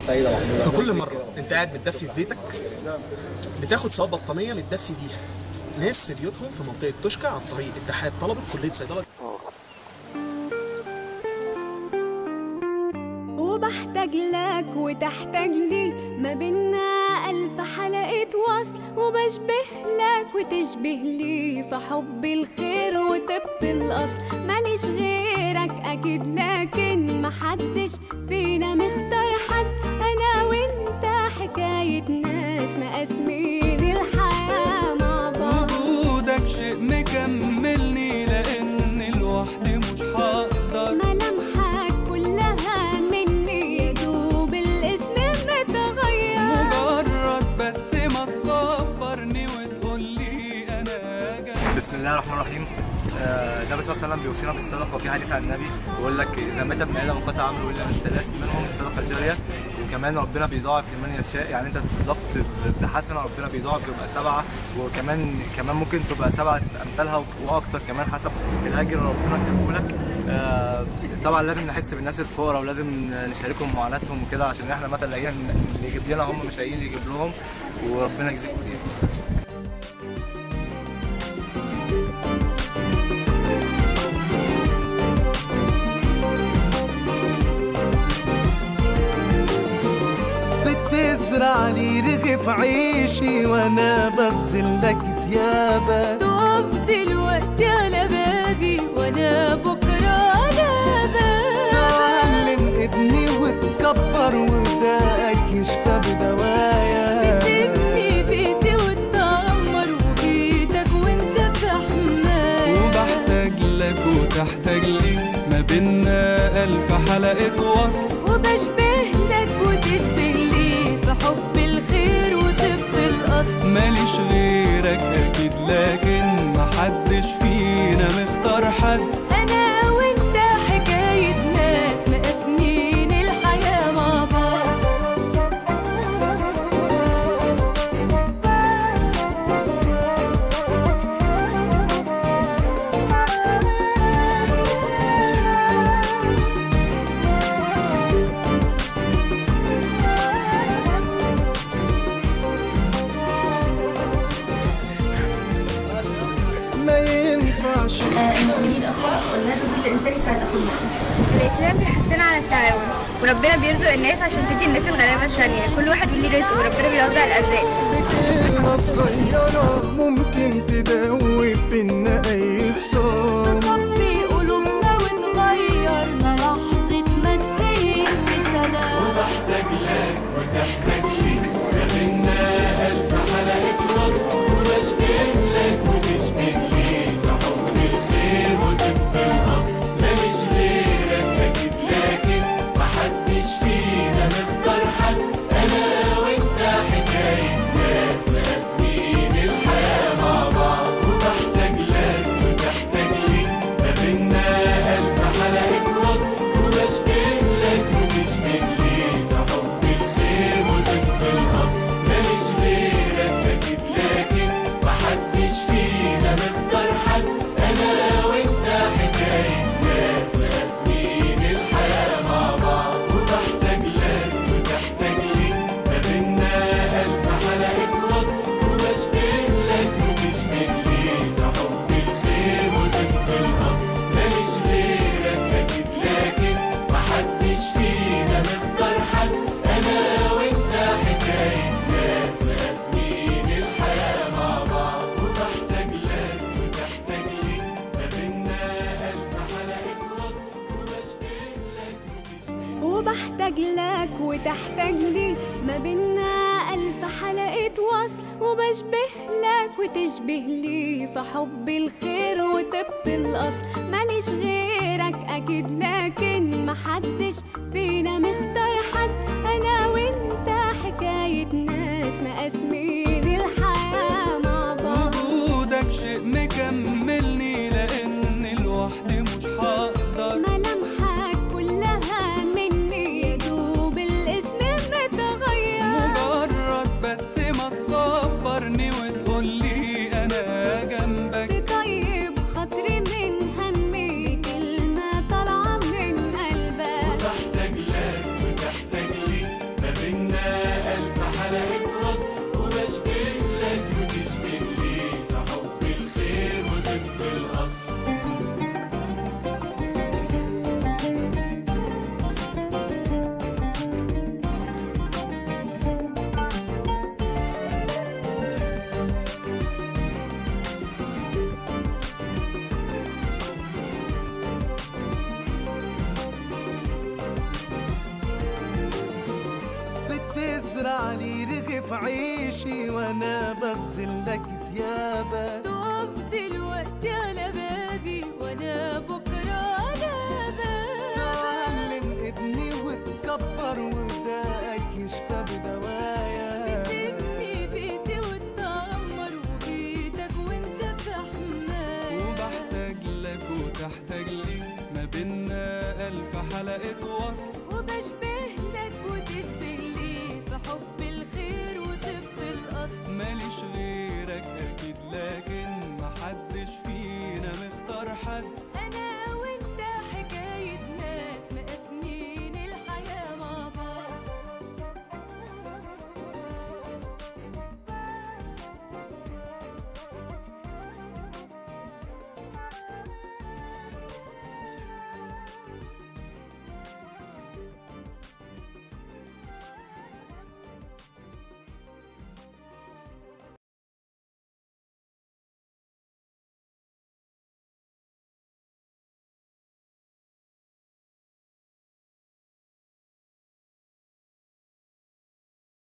سيده محمود في كل مره انت قاعد بتدفي في بيتك بتاخد سواء بطانيه متدفي بيها ناس في بيوتهم في منطقه توشكا عن طريق اتحاد طلبه كليه صيدله وبحتاج لك وتحتاج لي ما بينا ألف حلقة وصل وبشبه لك وتشبه لي في حب الخير وطب الأصل ماليش غيرك أكيد لكن محدش فينا مختار حد أنا وأنت حكاية ناس مقاسمين الحياة مع بعض وجودك شيء مكملني لان لوحدي مش هقدر ملامحك كلها مني يا دوب الاسم متغير مجرد بس ما تصبرني وتقولي انا جاي بسم الله الرحمن الرحيم آه، النبي صلى الله عليه وسلم بيوصينا بالصدقه وفي حديث عن النبي بيقول لك اذا مات ابن ادم انقطع عمله الا من الثلاث منهم الصدقه الجاريه وكمان ربنا بيضاعف لمن يشاء يعني انت تصدقت بحسنه ربنا بيضاعف يبقى سبعه وكمان كمان ممكن تبقى سبعه امثالها واكتر كمان حسب الاجر اللي ربنا كاتبه لك آه، طبعا لازم نحس بالناس الفقراء ولازم نشاركهم معاناتهم وكده عشان احنا مثلا لاقيين اللي يجيب لنا هم مش لاقيين اللي يجيب لهم وربنا يجزيكم خير بس. بتزرع لي رغف عيشي وانا بغسل لك تيابك تقف دلوقتي على بابي وانا بكره على بابي تعلم ابني وتكبر وداك يشفى بدوايا بتبني بيتي وتدمر وبيتك وانت في حماية وبحتاج لك وتحتاج لي ما بينا ألف حلقة وصل وبشبه لك وتشبه لي في حب الخير وطب الأصل ماليش غيرك أكيد لكن محدش فينا مختار حد أنا وأنت حكاية ناس مقاسمين الحياة مع بعض ما ينفعش المؤمنين اخوة ولازم كل انسان يساعد اخوه الإسلام بيحثنا على التعاون وربنا بيرزق الناس عشان تدي الناس الغلابة التانية كل واحد وليه رزق وربنا بيوزع الأرزاق صغيرة ممكن تدوب بينا أي خصام تصفي قلوبنا وتغيرنا لحظة ما تبين بسلام وبحتاج لك وتحتاج لي ما بينا ألف حلقة وصل وبشبه لك وتشبه لي في حب الخير وطب الأصل ماليش غيرك أكيد لكن محدش فينا مختار حد أنا وأنت حكاية ناس مقاسمين الحياة مع بعض وجودك شيء مكملني لأن لوحدي مش هقدر ملامحك كلها مني يا دوب الاسم متغير مجرد بس ما تصبرني وتقولي أنا جنبك تطيب خاطري من همي كلمة طالعة من قلبك بزرع لي رغف عيشي وانا بغسل لك ديابك تقف دلوقتي على بابي وانا بكره على بابك تعلم ابني وتكبر وداك يشفى بدوايا بتبني بيتي وتعمر وبيتك وانت في حماية وبحتاج لك وتحتاج لي ما بينا ألف حلقة وصل وبشبه لك وتشبه لي في حب الخير